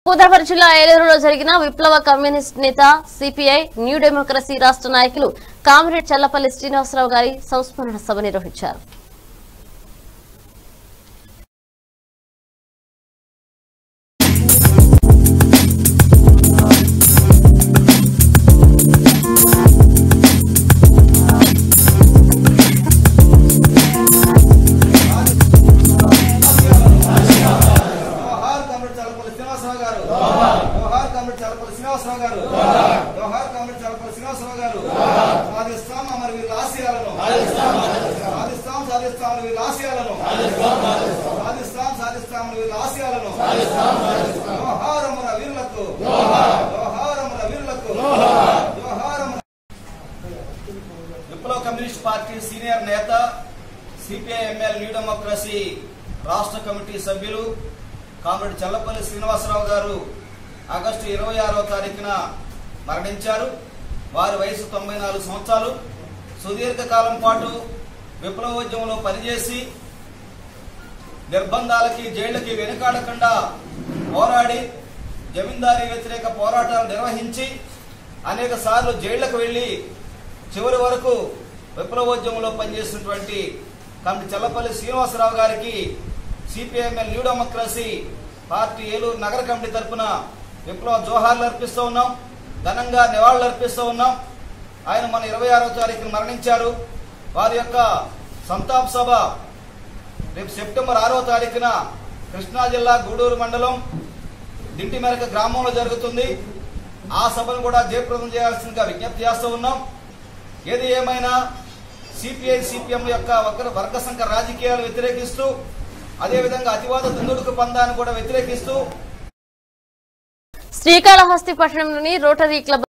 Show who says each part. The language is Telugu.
Speaker 1: గోదావరి జిల్లా ఏలూరులో జరిగిన విప్లవ కమ్యూనిస్ట్ నేత సిపిఐ న్యూ డెమోక్రసీ రాష్ట్ర నాయకులు కామిరెడ్ చల్లపల్లి శ్రీనివాసరావు గారి సంస్మరణ సభ నిర్వహించారు
Speaker 2: జోహార్ కామ్రేడ్ చల్లపల్లి శ్రీనివాసరావు గారు జోహార్ కామ్రేడ్ చల్లపల్లి శ్రీనివాసరావు గారు జోహార్ కామ్రేడ్ చల్లపల్లి శ్రీనివాసరావు గారు సాధిస్తాం అమర వీళ్ళ ఆశయాలను సాధిస్తాం సాధిస్తాం వీళ్ళ ఆశయాలను సాధిస్తాం సాధిస్తాం వీళ్ళ ఆశయాలను జోహార్ అమర వీరులకు జోహార్ అమర వీరులకు జోహార్ అమర విప్లవ కమ్యూనిస్ట్ పార్టీ సీనియర్ నేత సిపిఐ ఎంఎల్ న్యూ డెమోక్రసీ రాష్ట్ర కమిటీ సభ్యులు కామ్రేడ్ చల్లపల్లి శ్రీనివాసరావు గారు ఆగస్టు ఇరవై ఆరవ తారీఖున మరణించారు వారి వయసు తొంభై నాలుగు సంవత్సరాలు సుదీర్ఘకాలం పాటు విప్లవోద్యమంలో పనిచేసి నిర్బంధాలకి జైళ్లకి వెనుకాడకుండా పోరాడి జమీందారీ వ్యతిరేక పోరాటాలు నిర్వహించి అనేక సార్లు జైళ్లకు వెళ్లి చివరి వరకు విప్లవోద్యమంలో పనిచేసినటువంటి కమిటీ చల్లపల్లి శ్రీనివాసరావు గారికి CPI ML new democracy party Eluru నగర కమిటీ తరఫున విప్లవ జోహార్లు అర్పిస్తూ ఉన్నాం ఘనంగా నివాళులు అర్పిస్తూ ఉన్నాం ఆయన మన ఇరవై ఆరో తారీఖున మరణించారు వారి యొక్క సంతాప సభ రేపు సెప్టెంబర్ ఆరో తారీఖున కృష్ణా జిల్లా గూడూరు మండలం దింటిమెరక గ్రామంలో జరుగుతుంది ఆ సభను కూడా జయప్రదం చేయాల్సిందిగా విజ్ఞప్తి చేస్తూ ఉన్నాం ఏది ఏమైనా సిపిఐ సిపిఎం యొక్క వర్గ వర్గ సంఘ రాజకీయాలు వ్యతిరేకిస్తూ అదేవిధంగా అతివాద దుందుడుకు పందాన్ని కూడా వ్యతిరేకిస్తూ
Speaker 1: శ్రీకాళహస్తి పట్టణంలోని రోటరీ క్లబ్